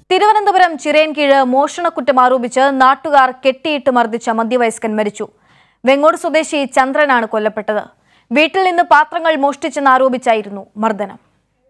തിരുവനന്തപുരം ചിറയൻകീഴ് മോഷണക്കുറ്റം ആരോപിച്ച് നാട്ടുകാർ കെട്ടിയിട്ട് മർദ്ദിച്ച മധ്യവയസ്കൻ മരിച്ചു വെങ്ങോട് സ്വദേശി ചന്ദ്രനാണ് കൊല്ലപ്പെട്ടത് വീട്ടിൽ നിന്ന് പാത്രങ്ങൾ മോഷ്ടിച്ചെന്ന് ആരോപിച്ചായിരുന്നു മർദ്ദനം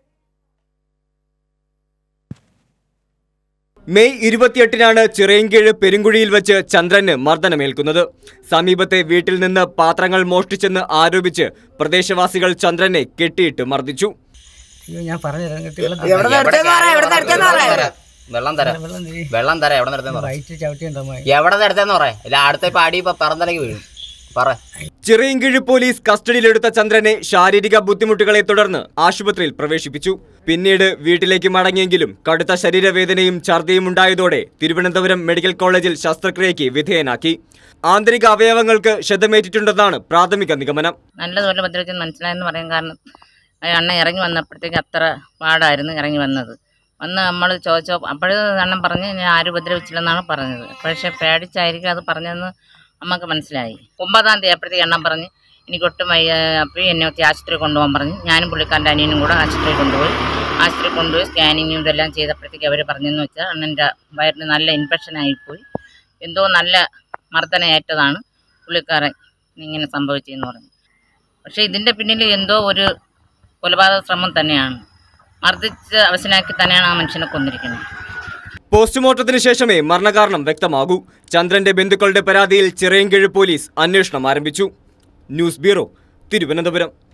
മെയ് ഇരുപത്തിയെട്ടിനാണ് ചിറയൻകീഴ് പെരുങ്കുഴിയിൽ വെച്ച് ചന്ദ്രന് മർദ്ദനമേൽക്കുന്നത് സമീപത്തെ വീട്ടിൽ നിന്ന് പാത്രങ്ങൾ മോഷ്ടിച്ചെന്ന് ആരോപിച്ച് പ്രദേശവാസികൾ ചന്ദ്രനെ കെട്ടിയിട്ട് മർദ്ദിച്ചു അയ്യോ ഞാൻ പറഞ്ഞുതരാം കേട്ടോ എവിടെ നിർത്തിയെന്ന് പറ എവിടെ നിർത്തിയെന്ന് പറ വെള്ളം തരാം വെള്ളം തരി വെള്ളം തരാം എവിടെ നിർത്തേന്ന് പറ വയറ്റ് ചവിട്ടിയുണ്ടാവും എവിടെ നിർത്തേന്ന് പറ ഇല്ല അടുത്ത ഇപ്പൊ അടി ഇപ്പൊ പറന്തലേക്ക് വീഴും പറ ചിറയൻകീഴ് പോലീസ് കസ്റ്റഡിയിലെടുത്ത ചന്ദ്രനെ ശാരീരിക ബുദ്ധിമുട്ടുകളെ തുടർന്ന് ആശുപത്രിയിൽ പ്രവേശിപ്പിച്ചു പിന്നീട് വീട്ടിലേക്ക് മടങ്ങിയെങ്കിലും കടുത്ത ശരീരവേദനയും ഛർദിയും ഉണ്ടായതോടെ തിരുവനന്തപുരം മെഡിക്കൽ കോളേജിൽ ശസ്ത്രക്രിയയ്ക്ക് വിധേയനാക്കി ആന്തരിക അവയവങ്ങൾക്ക് ക്ഷതമേറ്റിട്ടുണ്ടെന്നാണ് പ്രാഥമിക നിഗമനം നല്ലതുപോലെ ഉപദ്രവിച്ചെന്ന് മനസ്സിലായെന്ന് പറയാൻ കാരണം ആ അണ്ണൻ ഇറങ്ങി വന്നപ്പോഴത്തേക്ക് അത്ര പാടായിരുന്നു ഇറങ്ങി വന്നത് വന്ന് നമ്മൾ ചോദിച്ചോ അപ്പോൾ അണ്ണൻ പറഞ്ഞ് ഞാൻ ആരും ഉപദ്രവിച്ചില്ലെന്നാണ് പറഞ്ഞത് പക്ഷേ പേടിച്ചായിരിക്കും അത് പറഞ്ഞതെന്ന് അമ്മക്ക് മനസ്സിലായി ഒമ്പതാം തീയതി അപ്പോഴത്തേക്ക് അണ്ണൻ പറഞ്ഞ് എനിക്ക് ഒട്ടും വയ്യ അപ്പോൾ എന്നെ ഒത്തി ആശുപത്രി കൊണ്ടുപോകാൻ പറഞ്ഞു ഞാനും പുള്ളിക്കാരൻ്റെ അനിയനും കൂടെ ആശുപത്രി കൊണ്ടുപോയി ആശുപത്രി കൊണ്ടുപോയി സ്കാനിങ്ങും ഇതെല്ലാം ചെയ്തപ്പോഴത്തേക്ക് അവർ പറഞ്ഞതെന്ന് വെച്ചാൽ അണ്ണൻ്റെ വയറിന് നല്ല ഇൻഫെക്ഷൻ ആയിപ്പോയി എന്തോ നല്ല മർദ്ദനയേറ്റതാണ് പുള്ളിക്കാരൻ ഇങ്ങനെ സംഭവിച്ചതെന്ന് പറഞ്ഞു പക്ഷേ ഇതിൻ്റെ പിന്നിൽ എന്തോ ഒരു കൊലപാതക ശ്രമം തന്നെയാണ് മർദ്ദിച്ച് അവശനാക്കി തന്നെയാണ് ആ മനുഷ്യനെ കൊന്നിരിക്കുന്നത് പോസ്റ്റ്മോർട്ടത്തിന് ശേഷമേ മരണകാരണം വ്യക്തമാകൂ ചന്ദ്രന്റെ ബന്ധുക്കളുടെ പരാതിയിൽ ചിറയൻകീഴ് പോലീസ് അന്വേഷണം ആരംഭിച്ചു ന്യൂസ് ബ്യൂറോ തിരുവനന്തപുരം